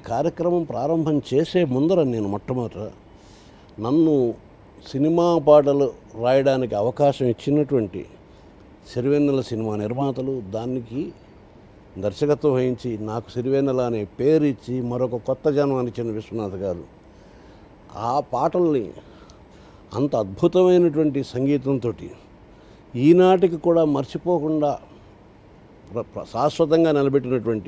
కార్యక్రమం ప్రారంభం చేసే ముందర నేను మొట్టమొదట నన్ను సినిమా పాటలు రాయడానికి అవకాశం ఇచ్చినటువంటి సిరివెన్నెల సినిమా నిర్మాతలు దానికి దర్శకత్వం వహించి నాకు సిరివెన్నెల అనే పేరు ఇచ్చి మరొక కొత్త జన్మని ఇచ్చిన విశ్వనాథ్ గారు ఆ పాటల్ని అంత అద్భుతమైనటువంటి సంగీతంతో ఈనాటికి కూడా మర్చిపోకుండా ప్ర- ప్ర- శాశ్వతంగా నిలబెట్టినటువంటి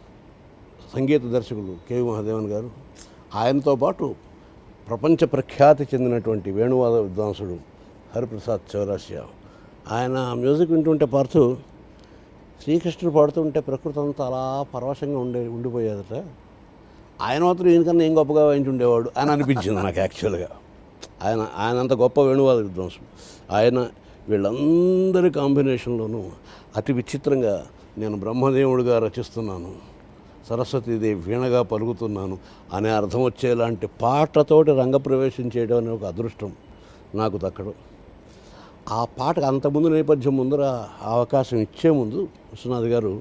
సంగీత దర్శకులు కెవి మహాదేవన్ గారు ఆయనతో పాటు ప్రపంచ ప్రఖ్యాతి చెందినటువంటి వేణువాద విద్వాంసుడు హరిప్రసాద్ చౌరాసియ ఆయన మ్యూజిక్ వింటుంటే పాడుతూ శ్రీకృష్ణుడు పాడుతుంటే ప్రకృతి అంతా అలా పరవశంగా ఉండే ఉండిపోయేదట ఆయన మాత్రం ఈయనకన్నా ఏం గొప్పగా వాయించుండేవాడు అని అనిపించింది నాకు యాక్చువల్గా ఆయన ఆయన అంత గొప్ప వేణువాద విద్వాంసుడు ఆయన వీళ్ళందరి కాంబినేషన్లోనూ అతి విచిత్రంగా నేను బ్రహ్మదేవుడిగా రచిస్తున్నాను సరస్వతీదేవి వీణగా పలుకుతున్నాను అనే అర్థం వచ్చేలాంటి పాటతోటి రంగప్రవేశం చేయడం అనే ఒక అదృష్టం నాకు దక్కడం ఆ పాటకు అంతకుముందు నేపథ్యం ముందర ఆ అవకాశం ఇచ్చే ముందు విశ్వనాథ్ గారు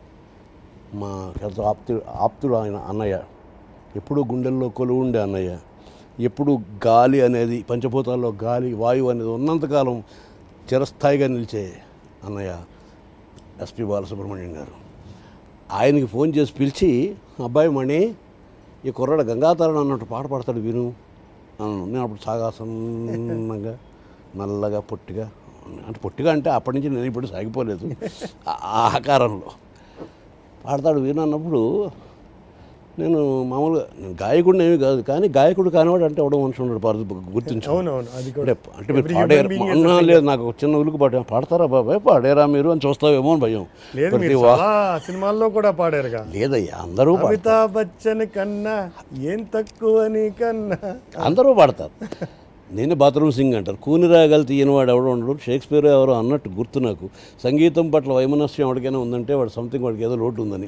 మా పెద్ద ఆప్తు ఆప్తుడు ఆయన అన్నయ్య ఎప్పుడూ గుండెల్లో కొలువు ఉండే అన్నయ్య ఎప్పుడు గాలి అనేది పంచభూతాల్లో గాలి వాయువు అనేది ఉన్నంతకాలం చిరస్థాయిగా నిలిచే అన్నయ్య ఎస్పి బాలసుబ్రహ్మణ్యం గారు ఆయనకి ఫోన్ చేసి పిలిచి అబ్బాయి మణి ఈ కుర్రాడు గంగాతరణ అన్నట్టు పాట పాడతాడు విను అన్నాను నేను అప్పుడు సాగా సన్నగా నల్లగా పొట్టిగా అంటే పొట్టిగా అంటే అప్పటి నుంచి నేను ఇప్పుడు సాగిపోలేదు ఆ ఆ ఆకారంలో పాడతాడు విను అన్నప్పుడు నేను మామూలుగా నేను గాయకుడిని ఏమీ కాదు కానీ గాయకుడు కానివాడు అంటే ఎవడో మనిషి ఉన్నాడు పాడు గుర్తించు అవునవును అది కూడా అంటే అంటే మీరు Every human పాడారు being is అన్నా లేదు నాకు ఒక చిన్న ఉలుకు పాట పాడతారా బాబాయ్ పాడారా మీరు అని చూస్తావేమో అని భయం లేదు ప్రతి మీరు వా- చాలా సినిమాల్లో కూడా పాడారుగా లేదయ్యా అందరూ పాడతారు అమితాబ్ బచ్చన్ కన్నా ఏం తక్కువ నీ కన్నా అందరూ పాడతారు నేను బాత్రూమ్ సింగ్ అంటారు కూని రాగలు తీయనివాడు ఎవడో ఉండడు షేక్స్పియర్ ఎవరో అన్నట్టు గుర్తు నాకు సంగీతం పట్ల వైమనస్యం ఎవరికైనా ఉందంటే వాడు సంథింగ్ వాడికి ఏదో లోటు ఉందని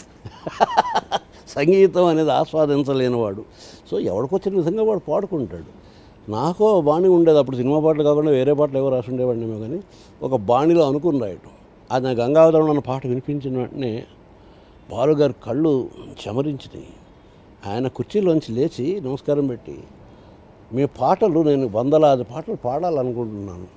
సంగీతం అనేది ఆస్వాదించలేనివాడు సో ఎవడికొచ్చిన విధంగా వాడు పాడుకుంటాడు నాకో బాణి ఉండేది అప్పుడు సినిమా పాటలు కాకుండా వేరే పాటలు ఎవరు రాసి ఉండేవాడినేమో కానీ ఒక బాణిలో అనుకుని రాయటం అది నా గంగావతరం అన్న పాట వినిపించిన వెంటనే బాలుగారి కళ్ళు చెమరించినాయి ఆయన కుర్చీలోంచి లేచి నమస్కారం పెట్టి మీ పాటలు నేను వందలాది పాటలు పాడాలనుకుంటున్నాను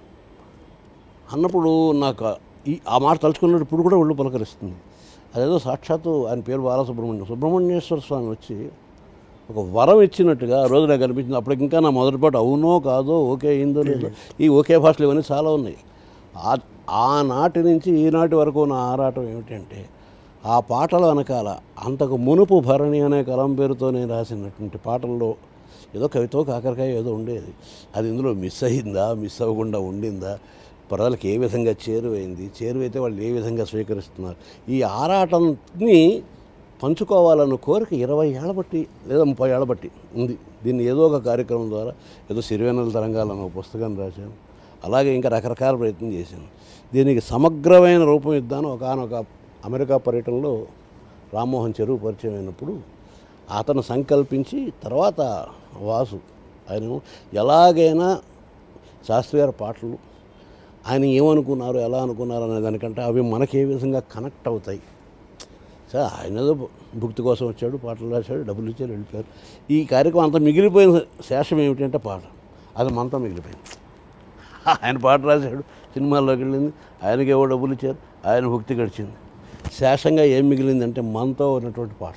అన్నప్పుడు నాకు ఈ ఆ మాట తలుచుకున్నప్పుడు ఇప్పుడు కూడా ఒళ్ళు పలకరిస్తుంది అదేదో సాక్షాత్తు ఆయన పేరు బాలసుబ్రహ్మణ్యం సుబ్రహ్మణ్యేశ్వర స్వామి వచ్చి ఒక వరం ఇచ్చినట్టుగా ఆ రోజు నాకు అనిపించింది అప్పటికి ఇంకా నా మొదటి పాట అవునో కాదో ఓకే అయిందో లేదో ఈ ఒకే భాషలు ఇవన్నీ చాలా ఉన్నాయి ఆ ఆనాటి నుంచి ఈనాటి వరకు నా ఆరాటం ఏమిటంటే ఆ పాటల వెనకాల అంతకు మునుపు భరణి అనే కలం పేరుతో నేను రాసినటువంటి పాటల్లో ఏదో కవితో కాకరకాయ ఏదో ఉండేది అది ఇందులో మిస్ అయిందా మిస్ అవ్వకుండా ఉండిందా ప్రజలకు ఏ విధంగా చేరువైంది చేరువైతే వాళ్ళు ఏ విధంగా స్వీకరిస్తున్నారు ఈ ఆరాటాన్ని పంచుకోవాలన్న కోరిక ఇరవై ఏళ్ళ బట్టి లేదా ముప్పై ఏళ్ళ బట్టి ఉంది దీన్ని ఏదో ఒక కార్యక్రమం ద్వారా ఏదో సిరివెన్నెల తరంగాలను ఒక పుస్తకాన్ని రాశాను అలాగే ఇంకా రకరకాల ప్రయత్నం చేశాను దీనికి సమగ్రమైన రూపం ఇద్దాను ఒకనొక అమెరికా పర్యటనలో రామ్మోహన్ చెరువు పరిచయం అయినప్పుడు అతను సంకల్పించి తర్వాత వాసు ఆయన ఎలాగైనా శాస్త్రి గారి పాటలు ఆయన ఏమనుకున్నారు ఎలా అనుకున్నారు అనే దానికంటే అవి మనకి ఏ విధంగా కనెక్ట్ అవుతాయి సార్ ఆయన ఏదో భుక్తి కోసం వచ్చాడు పాటలు రాశాడు డబ్బులు ఇచ్చారు వెళ్ళిపోయారు ఈ కార్యక్రమం అంతా మిగిలిపోయిన శేషం ఏమిటంటే పాట అది మనతో మిగిలిపోయింది ఆయన పాట రాశాడు సినిమాల్లోకి వెళ్ళింది ఆయనకి ఏవో డబ్బులు ఇచ్చారు ఆయన భక్తి గడిచింది శేషంగా ఏం మిగిలిందంటే మనతో ఉన్నటువంటి పాట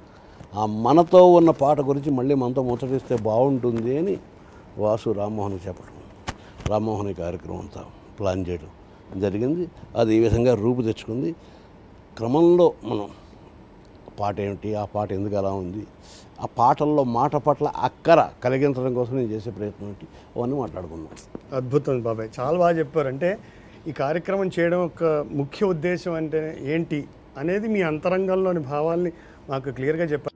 ఆ మనతో ఉన్న పాట గురించి మళ్ళీ మనతో ముచ్చటిస్తే బాగుంటుంది అని వాసు రామ్మోహన్ చెప్పడం రామ్మోహన్ ఈ కార్యక్రమం అంతా ప్లాన్ చేయడం జరిగింది అది ఈ విధంగా రూపు తెచ్చుకుంది క్రమంలో మనం పాట ఏమిటి ఆ పాట ఎందుకు అలా ఉంది ఆ పాటల్లో మాట పట్ల అక్కర కలిగించడం కోసం నేను చేసే ప్రయత్నం ఏంటి అవన్నీ మాట్లాడుకున్నాం అద్భుతం బాబాయ్ చాలా బాగా చెప్పారు అంటే ఈ కార్యక్రమం చేయడం ఒక ముఖ్య ఉద్దేశం అంటే ఏంటి అనేది మీ అంతరంగంలోని భావాల్ని మాకు క్లియర్గా చెప్పారు